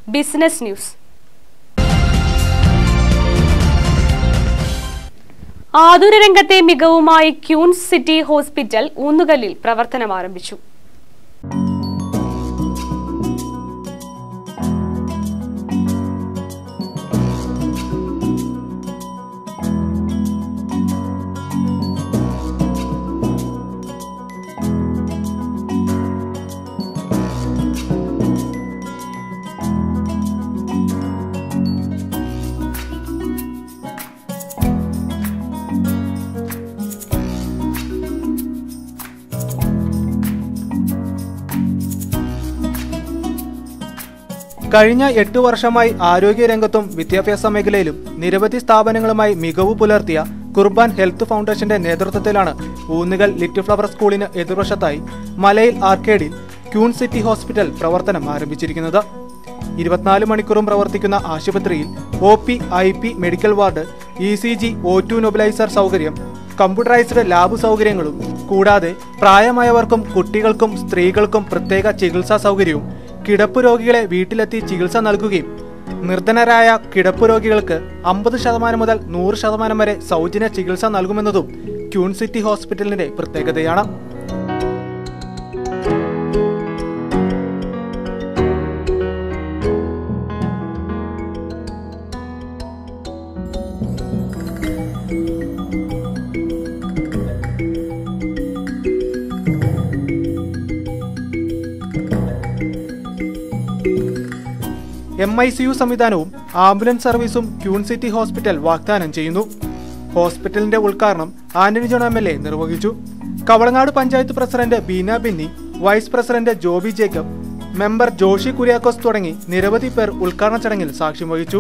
business news ആതുര രംഗത്തെ മികവുമായി ക്യൂൻസ് city hospital ഊന്നുകല്ലിൽ പ്രവർത്തനം ആരംഭിച്ചു കഴിഞ്ഞ എട്ട് വർഷമായി ആരോഗ്യരംഗത്തും വിദ്യാഭ്യാസ മേഖലയിലും നിരവധി സ്ഥാപനങ്ങളുമായി മികവ് പുലർത്തിയ കുർബാൻ ഹെൽത്ത് ഫൗണ്ടേഷന്റെ നേതൃത്വത്തിലാണ് ഊന്നുകൽ ലിറ്റിൽ ഫ്ലവർ സ്കൂളിന് എതിർവശത്തായി മലയിൽ ആർക്കേഡിൽ ക്യൂൺ സിറ്റി ഹോസ്പിറ്റൽ പ്രവർത്തനം ആരംഭിച്ചിരിക്കുന്നത് ഇരുപത്തിനാല് മണിക്കൂറും പ്രവർത്തിക്കുന്ന ആശുപത്രിയിൽ O P I P medical ward E C G O two nebulizer സൗകര്യം കമ്പ്യൂട്ടറൈസ്ഡ് ലാബ് സൗകര്യങ്ങളും കൂടാതെ പ്രായമായവർക്കും കുട്ടികൾക്കും സ്ത്രീകൾക്കും പ്രത്യേക ചികിത്സാ സൗകര്യവും കിടപ്പ് രോഗികളെ വീട്ടിലെത്തി ചികിത്സ നൽകുകയും നിർധനരായ കിടപ്പ് രോഗികൾക്ക് അമ്പത് ശതമാനം മുതൽ നൂറ് ശതമാനം വരെ സൗജന്യ ചികിത്സ നൽകുമെന്നതും ക്യൂൺ സിറ്റി ഹോസ്പിറ്റലിന്റെ പ്രത്യേകതയാണ് എം ഐ സി യു സംവിധാനവും ആംബുലൻസ് സർവീസും ക്യൂൺ സിറ്റി ഹോസ്പിറ്റൽ വാഗ്ദാനം ചെയ്യുന്നു ഹോസ്പിറ്റലിന്റെ ഉദ്ഘാടനം Antony John M L A നിർവഹിച്ചു Kavalangad panchayat president Beena Benny vice president Joby Jacob member Joshy Kuriakose തുടങ്ങി നിരവധി പേർ ഉദ്ഘാടന ചടങ്ങിൽ സാക്ഷ്യം വഹിച്ചു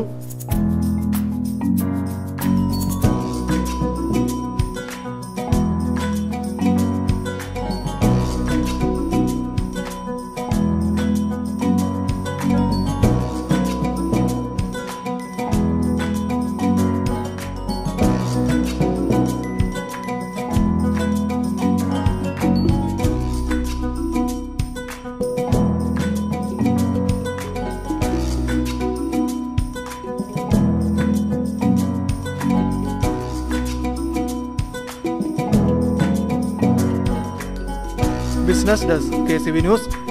business desk K C V news